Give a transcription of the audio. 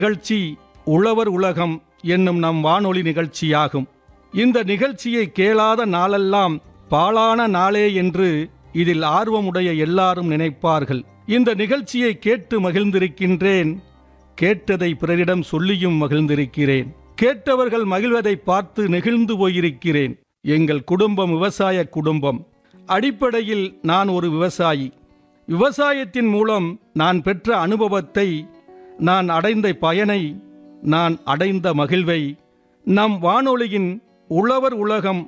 நிகழ்ச்சி உழவர் உலகம் என்னும் நம் வானொலி நிகழ்ச்சியாகும் இந்த நிகழ்ச்சியை கேளாத நாளெல்லாம் பாழான நாளே என்று இதில் ஆர்வமுடைய எல்லாரும் நினைப்பார்கள் இந்த நிகழ்ச்சியை கேட்டு மகிழ்ந்திருக்கின்றேன் கேட்டதை பிறரிடம் சொல்லியும் மகிழ்ந்திருக்கிறேன் கேட்டவர்கள் மகிழ்வதை பார்த்து நெகிழ்ந்து போயிருக்கிறேன் எங்கள் குடும்பம் விவசாய குடும்பம் அடிப்படையில் நான் ஒரு விவசாயி விவசாயத்தின் மூலம் நான் பெற்ற அனுபவத்தை நான் அடைந்த பயனை நான் அடைந்த மகிழ்வை நம் வானொலியின் உழவர் உலகம்